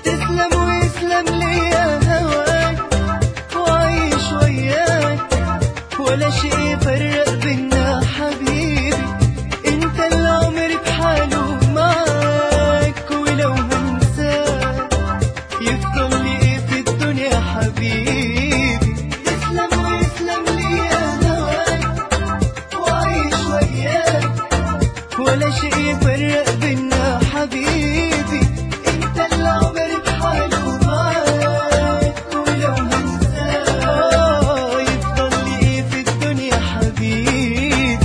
تسلم ويسلم ليا هواك وعيش وياك ولا شيء يفرق بينا حبيبي انت اللي عمري بحاله معاك ولو هنساك يفضل لي ايه في الدنيا حبيبي تسلم ويسلم ليا هواك وعيش وياك ولا شيء يفرق بينا حبيبي انت اللي عمري بحاله معاك ولو هنساك آه، يفضل لي ايه في الدنيا حبيبي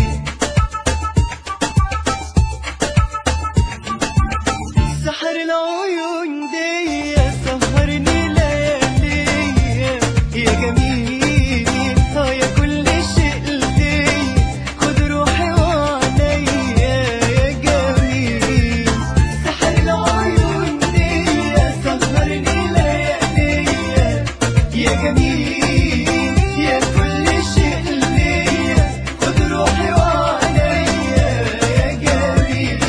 سحر العيون دي سهرني ليالي يا جميل اه يا كل شيء لدي خد روحي وعليا يا جميل سحر العيون دي سهرني ليالي يا جميل يا كل شيء لدي خد روحي وعليا يا جميل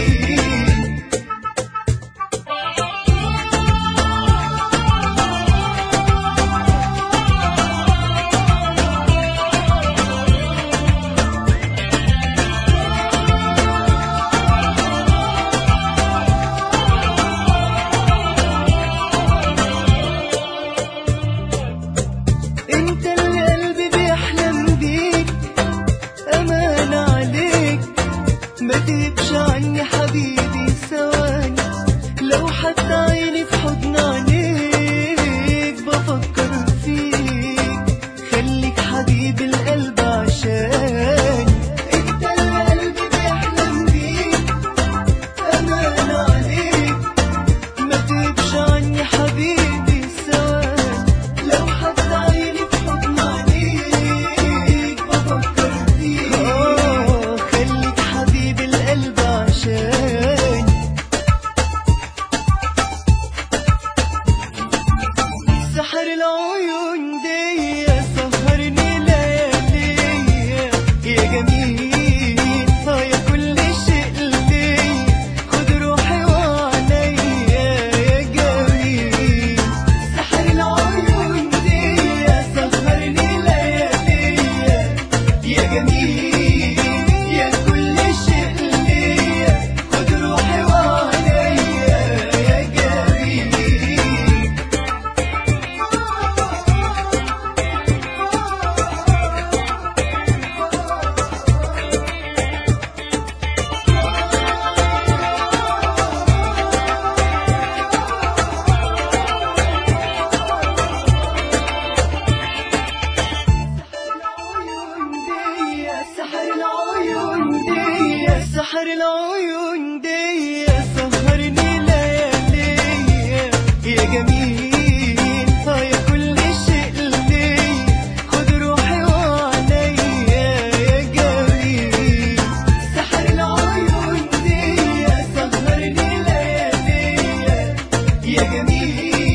انت اللي قلبي بيحلم بيك امان عليك ما تغيبش عني حبيبي ثواني لو حتى عيني في حضن عينيك بفكر فيك خليك حبيب القلب عشاني انت اللي قلبي بيحلم بيك امان عليك ما تغيبش عني حبيبي ثواني لو حتى عيني في حضن عينيك بفكر فيك آه، خليك حبيب القلب عشاني سحر العيون دي سهرني ليالي يا جميل اه يا كل شيء لدي خد روحي وعليا يا جميل سحر العيون دي سهرني ليالي يا جميل يا كل شيء لدي خد روحي وعليا يا جميل سحر العيون دي سحر العيون دي سهرني ليالي يا جميل اه يا كل شيء لدي خد روحي وعليا يا جميل سحر العيون دي سهرني ليالي يا جميل